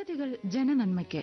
പദ്ധതികൾ ജനനന്മയ്ക്ക്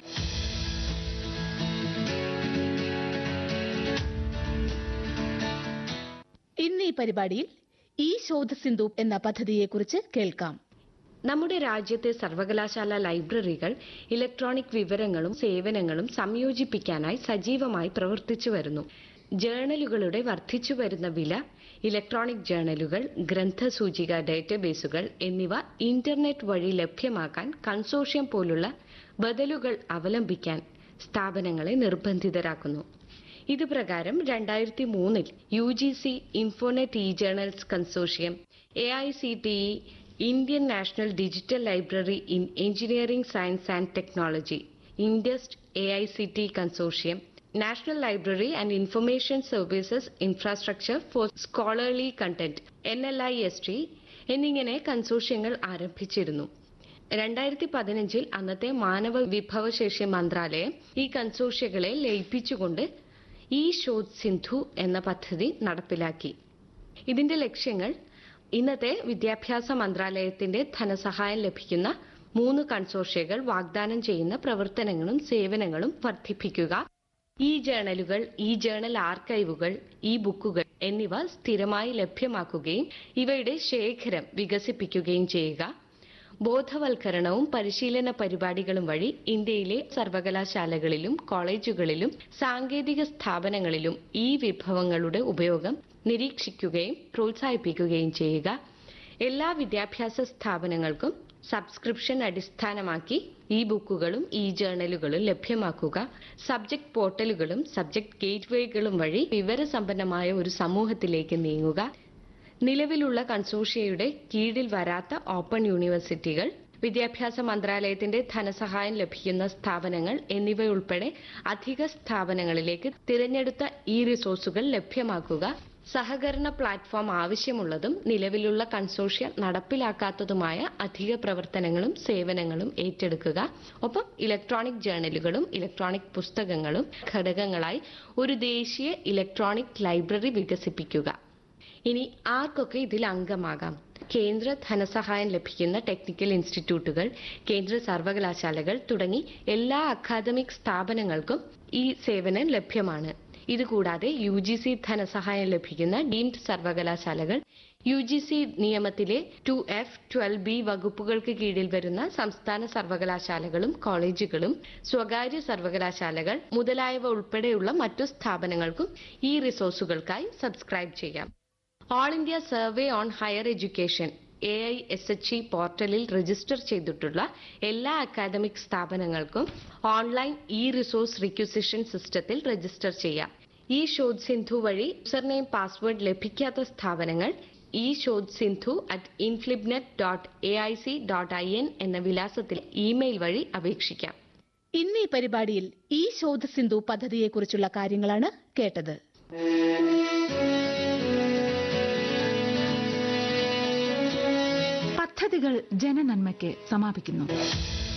ഇന്ന് ഈ പരിപാടിയിൽ ഈ ശോധ സിന്ധു എന്ന പദ്ധതിയെക്കുറിച്ച് കേൾക്കാം നമ്മുടെ രാജ്യത്തെ സർവകലാശാല ലൈബ്രറികൾ ഇലക്ട്രോണിക് വിവരങ്ങളും സേവനങ്ങളും സംയോജിപ്പിക്കാനായി സജീവമായി പ്രവർത്തിച്ചു വരുന്നു ജേണലുകളുടെ വർദ്ധിച്ചു വരുന്ന വില ഇലക്ട്രോണിക് ജേണലുകൾ ഗ്രന്ഥസൂചിക ഡേറ്റാബേസുകൾ എന്നിവ ഇന്റർനെറ്റ് വഴി ലഭ്യമാക്കാൻ കൺസോഷ്യം പോലുള്ള ബദലുകൾ അവലംബിക്കാൻ സ്ഥാപനങ്ങളെ നിർബന്ധിതരാക്കുന്നു ഇത് പ്രകാരം രണ്ടായിരത്തി മൂന്നിൽ U G C infonet e journals consortium A I C T E Indian national digital library in engineering science and technology INDEST A I C T consortium national library and information services infrastructure for scholarly content N L I S T എന്നിങ്ങനെ കൺസോഷ്യങ്ങൾ ആരംഭിച്ചിരുന്നു രണ്ടായിരത്തി പതിനഞ്ചിൽ അന്നത്തെ മാനവ വിഭവശേഷി മന്ത്രാലയം ഈ കൺസോഷ്യകളെ ലയിപ്പിച്ചുകൊണ്ട് ഈ ശോധ് സിന്ധു എന്ന പദ്ധതി നടപ്പിലാക്കി ഇതിന്റെ ലക്ഷ്യങ്ങൾ ഇന്നത്തെ വിദ്യാഭ്യാസ മന്ത്രാലയത്തിന്റെ ധനസഹായം ലഭിക്കുന്ന മൂന്ന് കൺസോഷ്യകൾ വാഗ്ദാനം ചെയ്യുന്ന പ്രവർത്തനങ്ങളും സേവനങ്ങളും വർദ്ധിപ്പിക്കുക ഈ ജേണലുകൾ ഈ ജേണൽ ആർക്കൈവുകൾ ഈ ബുക്കുകൾ എന്നിവ സ്ഥിരമായി ലഭ്യമാക്കുകയും ഇവയുടെ ശേഖരം വികസിപ്പിക്കുകയും ചെയ്യുക ബോധവൽക്കരണവും പരിശീലന പരിപാടികളും വഴി ഇന്ത്യയിലെ സർവകലാശാലകളിലും കോളേജുകളിലും സാങ്കേതിക സ്ഥാപനങ്ങളിലും ഈ വിഭവങ്ങളുടെ ഉപയോഗം നിരീക്ഷിക്കുകയും പ്രോത്സാഹിപ്പിക്കുകയും ചെയ്യുക എല്ലാ വിദ്യാഭ്യാസ സ്ഥാപനങ്ങൾക്കും സബ്സ്ക്രിപ്ഷൻ അടിസ്ഥാനമാക്കി ഈ ബുക്കുകളും ഈ ജേണലുകളും ലഭ്യമാക്കുക സബ്ജക്ട് പോർട്ടലുകളും സബ്ജക്ട് ഗേറ്റ്വേകളും വഴി വിവരസമ്പന്നമായ ഒരു സമൂഹത്തിലേക്ക് നീങ്ങുക നിലവിലുള്ള കൺസോഷ്യയുടെ കീഴിൽ വരാത്ത ഓപ്പൺ യൂണിവേഴ്സിറ്റികൾ വിദ്യാഭ്യാസ മന്ത്രാലയത്തിന്റെ ധനസഹായം ലഭിക്കുന്ന സ്ഥാപനങ്ങൾ എന്നിവയുൾപ്പെടെ അധിക സ്ഥാപനങ്ങളിലേക്ക് തിരഞ്ഞെടുത്ത ഈ റിസോഴ്സുകൾ ലഭ്യമാക്കുക സഹകരണ പ്ലാറ്റ്ഫോം ആവശ്യമുള്ളതും നിലവിലുള്ള കൺസോഷ്യ നടപ്പിലാക്കാത്തതുമായ അധിക പ്രവർത്തനങ്ങളും സേവനങ്ങളും ഏറ്റെടുക്കുക ഒപ്പം ഇലക്ട്രോണിക് ജേണലുകളും ഇലക്ട്രോണിക് പുസ്തകങ്ങളും ഘടകങ്ങളായി ഒരു ദേശീയ ഇലക്ട്രോണിക് ലൈബ്രറി വികസിപ്പിക്കുക ഇനി ആർക്കൊക്കെ ഇതിൽ അംഗമാകാം കേന്ദ്ര ധനസഹായം ലഭിക്കുന്ന ടെക്നിക്കൽ ഇൻസ്റ്റിറ്റ്യൂട്ടുകൾ കേന്ദ്ര സർവകലാശാലകൾ തുടങ്ങി എല്ലാ അക്കാദമിക് സ്ഥാപനങ്ങൾക്കും ഈ സേവനം ലഭ്യമാണ് ഇതുകൂടാതെ യു ജി സി ധനസഹായം ലഭിക്കുന്ന ഡീംഡ് സർവകലാശാലകൾ യു ജി സി നിയമത്തിലെ ടു എഫ് ട്വൽവ് ബി വകുപ്പുകൾക്ക് കീഴിൽ വരുന്ന സംസ്ഥാന സർവകലാശാലകളും കോളേജുകളും സ്വകാര്യ സർവകലാശാലകൾ മുതലായവ ഉൾപ്പെടെയുള്ള മറ്റു സ്ഥാപനങ്ങൾക്കും ഈ റിസോഴ്സുകൾക്കായി സബ്സ്ക്രൈബ് ചെയ്യാം all India survey on higher education A I S H E പോർട്ടലിൽ രജിസ്റ്റർ ചെയ്തിട്ടുള്ള എല്ലാ അക്കാദമിക് സ്ഥാപനങ്ങൾക്കും ഓൺലൈൻ ഇ റിസോഴ്സ് റിക്വസിഷൻ സിസ്റ്റത്തിൽ രജിസ്റ്റർ ചെയ്യാം ഈ ശോധ് സിന്ധു വഴി യൂസർനെയിം പാസ്വേഡ് ലഭിക്കാത്ത സ്ഥാപനങ്ങൾ e Shodh Sindhu at INFLIBNET dot A I C dot I N എന്ന വിലാസത്തിൽ ഇമെയിൽ വഴി അപേക്ഷിക്കാം ഇന്ന് ഈ പരിപാടിയിൽ ഈ ശോധ സിന്ധു പദ്ധതിയെക്കുറിച്ചുള്ള കാര്യങ്ങളാണ് കേട്ടത് പദ്ധതികൾ ജനനന്മയ്ക്ക് സമാപിക്കുന്നു